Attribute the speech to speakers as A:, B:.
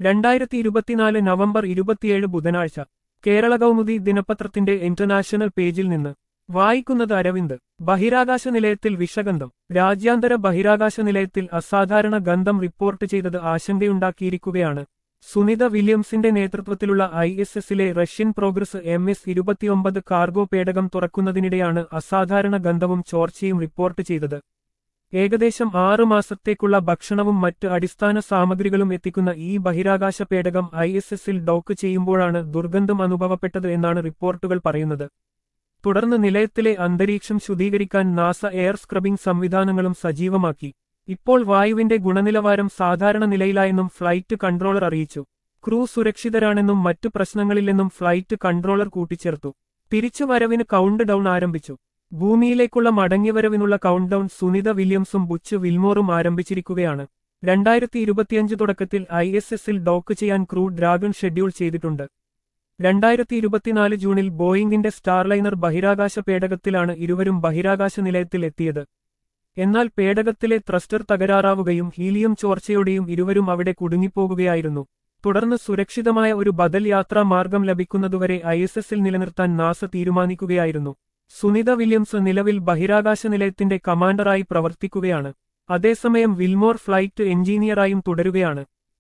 A: രണ്ടായിരത്തി ഇരുപത്തിനാല് നവംബർ ഇരുപത്തിയേഴ് ബുധനാഴ്ച കേരള കൗമുദി ദിനപത്രത്തിന്റെ ഇന്റർനാഷണൽ പേജിൽ നിന്ന് വായിക്കുന്നത് അരവിന്ദ് ബഹിരാകാശ നിലയത്തിൽ വിഷഗന്ധം രാജ്യാന്തര ബഹിരാകാശ നിലയത്തിൽ അസാധാരണ ഗന്ധം റിപ്പോർട്ട് ചെയ്തത് ആശങ്കയുണ്ടാക്കിയിരിക്കുകയാണ് സുനിത വില്യംസിന്റെ നേതൃത്വത്തിലുള്ള ഐ എസ് എസിലെ റഷ്യൻ പ്രോഗ്രസ് എം എസ് ഇരുപത്തിയൊമ്പത് കാർഗോ പേടകം തുറക്കുന്നതിനിടെയാണ് അസാധാരണ ഗന്ധവും ചോർച്ചയും റിപ്പോർട്ട് ചെയ്തത് ഏകദേശം ആറു മാസത്തേക്കുള്ള ഭക്ഷണവും മറ്റ് അടിസ്ഥാന സാമഗ്രികളും എത്തിക്കുന്ന ഈ ബഹിരാകാശ പേടകം ഐ എസ് എസിൽ ഡോക്ക് ചെയ്യുമ്പോഴാണ് ദുർഗന്ധം അനുഭവപ്പെട്ടത് എന്നാണ് റിപ്പോർട്ടുകൾ പറയുന്നത് തുടർന്ന് നിലയത്തിലെ അന്തരീക്ഷം ശുദ്ധീകരിക്കാൻ നാസ എയർ സ്ക്രബിംഗ് സംവിധാനങ്ങളും സജീവമാക്കി ഇപ്പോൾ വായുവിന്റെ ഗുണനിലവാരം സാധാരണ നിലയിലായെന്നും ഫ്ലൈറ്റ് കൺട്രോളർ അറിയിച്ചു ക്രൂ സുരക്ഷിതരാണെന്നും മറ്റു പ്രശ്നങ്ങളില്ലെന്നും ഫ്ലൈറ്റ് കൺട്രോളർ കൂട്ടിച്ചേർത്തു തിരിച്ചുവരവിന് കൗണ്ട് ഡൗൺ ആരംഭിച്ചു ഭൂമിയിലേക്കുള്ള മടങ്ങിവരവിനുള്ള കൗണ്ട് ഡൗൺ സുനിത വില്യംസും ബുച്ച് വിൽമോറും ആരംഭിച്ചിരിക്കുകയാണ് രണ്ടായിരത്തി ഇരുപത്തിയഞ്ച് തുടക്കത്തിൽ ഐ എസ് എസിൽ ഡോക്ക് ചെയ്യാൻ ക്രൂ ഡ്രാഗൺ ഷെഡ്യൂൾ ചെയ്തിട്ടുണ്ട് രണ്ടായിരത്തി ഇരുപത്തിനാല് ജൂണിൽ ബോയിംഗിന്റെ സ്റ്റാർലൈനർ ബഹിരാകാശ പേടകത്തിലാണ് ഇരുവരും ബഹിരാകാശ നിലയത്തിൽ എത്തിയത് എന്നാൽ പേടകത്തിലെ ത്രസ്റ്റർ തകരാറാവുകയും ഹീലിയം ചോർച്ചയോടെയും ഇരുവരും അവിടെ കുടുങ്ങിപ്പോകുകയായിരുന്നു തുടർന്ന് സുരക്ഷിതമായ ഒരു ബദൽ യാത്രാ മാർഗം ലഭിക്കുന്നതുവരെ ഐ എസ് എസിൽ നിലനിർത്താൻ നാസ തീരുമാനിക്കുകയായിരുന്നു സുനിത വില്യംസ് നിലവിൽ ബഹിരാകാശ നിലയത്തിന്റെ കമാൻഡറായി പ്രവർത്തിക്കുകയാണ് അതേസമയം വിൽമോർ ഫ്ലൈറ്റ് എഞ്ചിനീയറായും തുടരുകയാണ്